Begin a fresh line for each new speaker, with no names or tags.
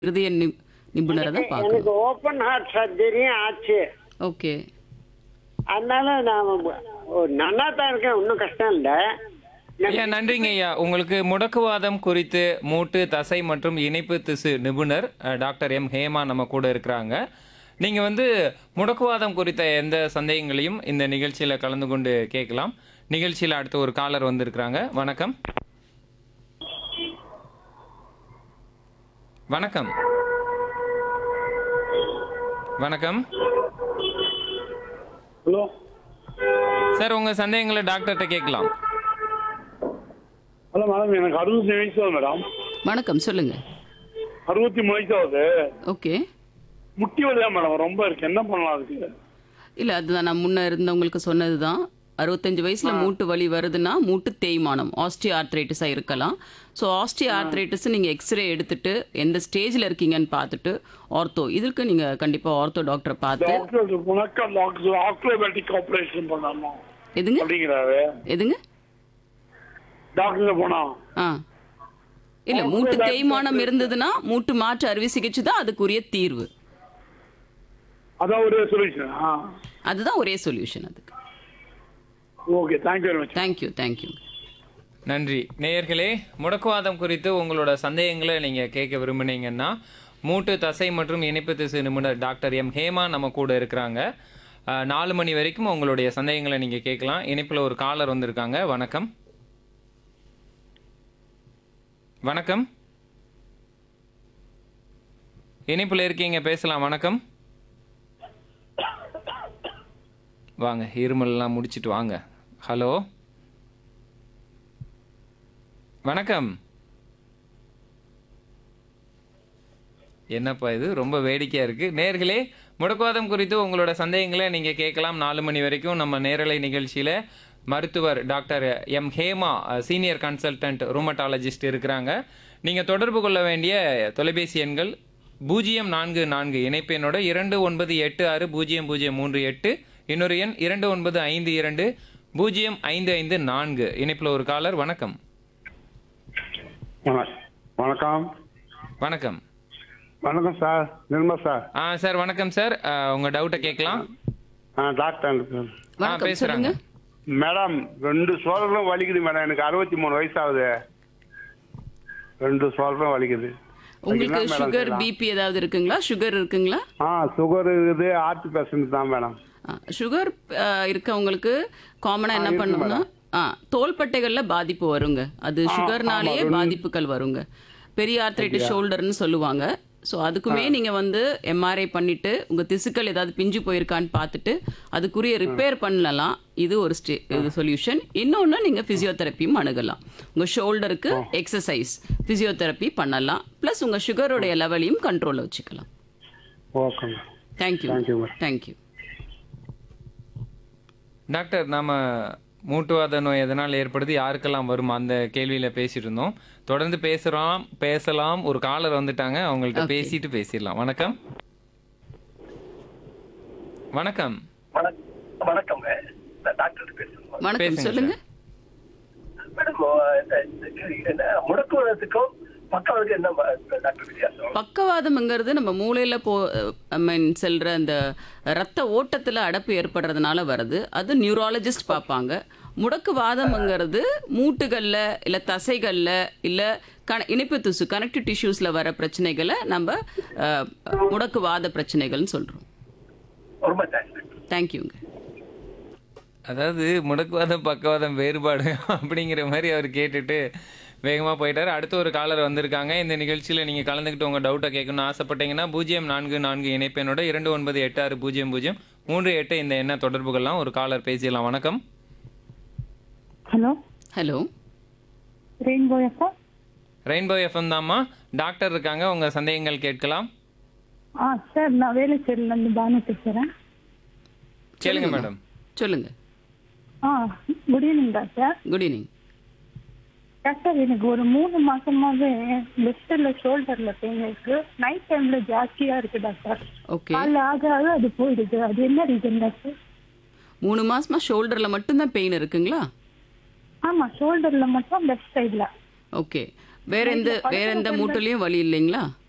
இருதய நி- நிபுணரை தான் பார்க்கணும்
எனக்கு ஓப்பன் ஹார்ட் சர்ஜரியும் ஆச்சு
ஓகே
அதனால நான் நல்லா தான் இருக்கேன் ஒன்றும் கஷ்டம் இல்லை
ஐயா நன்றிங்க ஐயா உங்களுக்கு முடக்குவாதம் குறித்து மூட்டு தசை மற்றும் இணைப்பு திசு நிபுணர் அஹ், டாக்டர் எம் ஹேமா நம்ம கூட இருக்கிறாங்க நீங்க வந்து முடக்குவாதம் குறித்த எந்த சந்தேகங்களையும் இந்த நிகழ்ச்சியில கலந்து கொண்டு கேட்கலாம் நிகழ்ச்சியில அடுத்த ஒரு காலர் வந்திருக்கிறாங்க வணக்கம் வணக்கம் வணக்கம்
ஹலோ
சார் உங்க சந்தேகங்களை டாக்டர்கிட்ட கேட்கலாம்
ஹலோ மேடம் எனக்கு அறுபத்தி வயசு ஆகுது மேடம்
வணக்கம் சொல்லுங்க
அறுபத்தி மூணு வயசு ஆகுது
ஓகே
முட்டி வலி தான் மேடம் ரொம்ப இருக்கு என்ன பண்ணலாம் அதுக்கு
இல்ல அதுதான் நான் முன்ன இருந்தவங்களுக்கு சொன்னது தான் அறுபத்தஞ்சு வயசுல மூட்டு வலி வருதுன்னா மூட்டு தேய்மானம் ஆஸ்டியோ ஆர்த்ரைட்டிஸா இருக்கலாம் ஸோ ஆஸ்டியோ ஆர்த்ரைட்டிஸ் நீங்க எக்ஸ்ரே எடுத்துட்டு எந்த ஸ்டேஜ்ல இருக்கீங்கன்னு பார்த்துட்டு ஆர்த்தோ இதுக்கு நீங்க கண்டிப்பா ஆர்த்தோ டாக்டரை பார்த்து
டாக்டர் உனக்கு டாக்டர் ஆக்ரோபேட்டிக் ஆப்ரேஷன் பண்ணணும்
எதுங்க
அப்படிங்கிறாரு
எதுங்க
டாக்டர் போனா
ஆ இல்ல மூட்டு தேய்மானம் இருந்ததுன்னா மூட்டு மாற்று அறுவை சிகிச்சை தான் அதுக்குரிய தீர்வு
அதான் ஒரு சொல்யூஷன் ஆ
அதுதான் ஒரே சொல்யூஷன் அதுக்கு
okay thank you very much
thank you thank you
நன்றி நேயர்களே முடக்குவாதம் குறித்து உங்களோட சந்தேகங்களை நீங்க கேட்க விரும்புனீங்கன்னா மூட்டு தசை மற்றும் இணைப்பு திசு நிபுணர் டாக்டர் எம் ஹேமா நம்ம கூட இருக்கிறாங்க அஹ், நாலு மணி வரைக்கும் உங்களுடைய சந்தேகங்களை நீங்க கேட்கலாம் இணைப்புல ஒரு காலர் வந்திருக்காங்க வணக்கம் வணக்கம் இணைப்புல இருக்கீங்க பேசலாம் வணக்கம் வாங்க இருமல்லாம் முடிச்சிட்டு வாங்க ஹலோ வணக்கம் என்னப்பா இது ரொம்ப வேடிக்கையா இருக்கு நேர்களே முடக்குவாதம் குறித்து உங்களோட சந்தேகங்களை நீங்க கேட்கலாம் நாலு மணி வரைக்கும் நம்ம நேரலை நிகழ்ச்சியில மருத்துவர் doctor M Hema senior consultant rheumatologist இருக்கிறாங்க நீங்க தொடர்பு கொள்ள வேண்டிய தொலைபேசி எண்கள் பூஜ்ஜியம் நான்கு நான்கு இணைப்பு எண்ணோட இரண்டு ஒன்பது எட்டு ஆறு பூஜ்ஜியம் பூஜ்ஜியம் மூன்று எட்டு இன்னொரு எண் இரண்டு ஒன்பது ஐந்து இரண்டு பூஜ்ஜியம் ஐந்து ஐந்து நான்கு இணைப்புல ஒரு காலர் வணக்கம்
வணக்கம்
வணக்கம்
வணக்கம் சார் நிர்மா சார்
ஆ சார் வணக்கம் சார் ஆ, உங்க டவுட்டை கேட்கலாம்
ஆ டாக்டர்
வணக்கம்
பேசுறாங்க.
சொல்லுங்க
மேடம் ரெண்டு சோழர்களும் வலிக்குது மேடம் எனக்கு அறுபத்தி மூணு வயசு ஆகுது ரெண்டு சோழரும் வலிக்குது
உங்களுக்கு
என்ன மேடம்
சுகர்
செய்யலாம்?
பிபி ஏதாவது இருக்குங்களா சுகர் இருக்குங்களா
ஆ சுகர் இருக்குது ஹார்ட் பேஷண்ட் தான் மேடம்
சுகர் இருக்கவங்களுக்கு காமனா என்ன
இருக்கு
பண்ணும்னா ஆ தோள்பட்டைகள்ல பாதிப்பு வருங்க அது சுகர்னாலேயே பாதிப்புகள் வருங்க பெரிய ஆர்த்ரைட்டிஸ் ஷோல்டர்னு சொல்லுவாங்க ஸோ அதுக்குமே நீங்க வந்து எம்ஆர்ஐ பண்ணிட்டு உங்க திசுக்கள் ஏதாவது பிஞ்சு போயிருக்கான்னு பார்த்துட்டு அதுக்குரிய ரிப்பேர் பண்ணலாம் இது ஒரு ஸ்டே இது சொல்யூஷன் இன்னொன்று நீங்க பிசியோதெரப்பியும் அணுகலாம் உங்க ஷோல்டருக்கு எக்ஸசைஸ் பிசியோதெரப்பி பண்ணலாம் ப்ளஸ் உங்க சுகருடைய லெவலையும் கண்ட்ரோலில் வச்சுக்கலாம்
okay
thank you
Thank you, madam.
Thank you
doctor நாம மூட்டுவாத நோய் எதனால் ஏற்படுது யாருக்கெல்லாம் வரும் அந்த கேள்வியில பேசிட்டு இருந்தோம் தொடர்ந்து பேசுறோம் பேசலாம் ஒரு காலர் வந்துட்டாங்க அவங்கள்ட்ட
Okay.
பேசிட்டு பேசிடலாம் வணக்கம் வணக்கம்
வணக்கம் வணக்கங்க நான் டாக்டர் பேசுறேன்
வணக்கம்
பேசுங்க
சொல்லுங்க
மேடம் இந்த இது என்ன முடக்குவதற்கும் பக்கவாதுக்கும் என்ன ம- டாக்டர் வித்தியாசம்
பக்கவாதம்ங்கிறது நம்ம மூளையில போ ஐ மீன் செல்ற அந்த ரத்த ஓட்டத்துல அடப்பு ஏற்படுறதுனால வருது அது நியூராலஜிஸ்ட் பார்ப்பாங்க முடக்குவாதம்ங்கிறது மூட்டுகள்ல இல்ல தசைகள்ல இல்ல கன இணைப்பு திசு கனெக்டிவ் டிஷ்யூஸ்ல வர பிரச்சனைகளை நம்ம அஹ், முடக்குவாத பிரச்சனைகள்னு சொல்றோம்
ரொம்ப தேங்க்ஸ்
தேங்க்யூங்க
அதாவது முடக்குவாதம் பக்கவாதம் வேறுபாடு அப்படிங்கிற மாதிரி அவர் கேட்டுட்டு வேகமாக போயிட்டாரு அடுத்து ஒரு காலர் வந்திருக்காங்க இந்த நிகழ்ச்சியில் நீங்கள் கலந்துக்கிட்டு உங்கள் டவுட்டை கேட்கணும்னு ஆசைப்பட்டீங்கன்னா பூஜ்ஜியம் நான்கு நான்கு இணைப்பெண்ணோட இரண்டு ஒன்பது எட்டு ஆறு பூஜ்ஜியம் பூஜ்ஜியம் மூன்று எட்டு இந்த எண்ண தொடர்புகள்லாம் ஒரு காலர் பேசிடலாம் வணக்கம்
hello
hello
rainbow FM
rainbow FM தாம்மா டாக்டர் இருக்காங்க உங்கள் சந்தேகங்கள் கேட்கலாம்
ஆ சார் நான் வேலைச்சேரியிலேருந்து பானு பேசுகிறேன்
கேளுங்க மேடம்
சொல்லுங்க
ah good evening doctor
good evening
doctor எனக்கு ஒரு மூணு மாசமாவே லெஃப்டில் ஷோல்டரில் பெயின் இருக்கு நைட் டைம்ல ஜாஸ்தியா இருக்கு டாக்டர்
ஓகே
காலைல ஆக ஆக அது போயிடுது அது என்ன ரீசன் டாக்டர்
மூணு மாசமா ஷோல்டர்ல மட்டும்தான் பெயின் இருக்குங்களா
ஆமா ஷோல்டர்ல மட்டும் லெஃப்ட் சைடுல
ஓகே வேற எந்த வேற எந்த மூட்டுலயும் வலி இல்லைங்களா